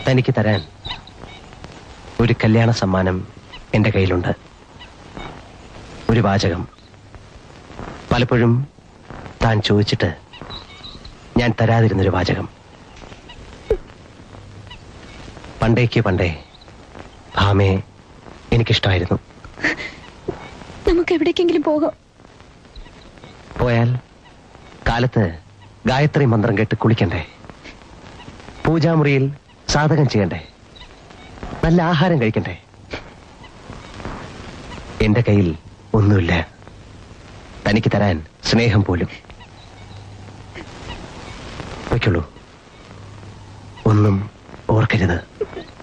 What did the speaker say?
തനിക്ക് തരാൻ ഒരു കല്യാണ സമ്മാനം എന്റെ കയ്യിലുണ്ട് ഒരു വാചകം പലപ്പോഴും താൻ ചോദിച്ചിട്ട് ഞാൻ തരാതിരുന്നൊരു വാചകം പണ്ടേക്ക് പണ്ടേ ഭാമയെ എനിക്കിഷ്ടമായിരുന്നു നമുക്ക് എവിടേക്കെങ്കിലും പോകാം പോയാൽ കാലത്ത് ഗായത്രി മന്ത്രം കേട്ട് കുളിക്കണ്ടേ പൂജാമുറിയിൽ സാധകം ചെയ്യണ്ടേ നല്ല ആഹാരം കഴിക്കണ്ടേ എന്റെ കയ്യിൽ ഒന്നുമില്ല തനിക്ക് തരാൻ സ്നേഹം പോലും വയ്ക്കുള്ളൂ ഒന്നും ഓർക്കരുത്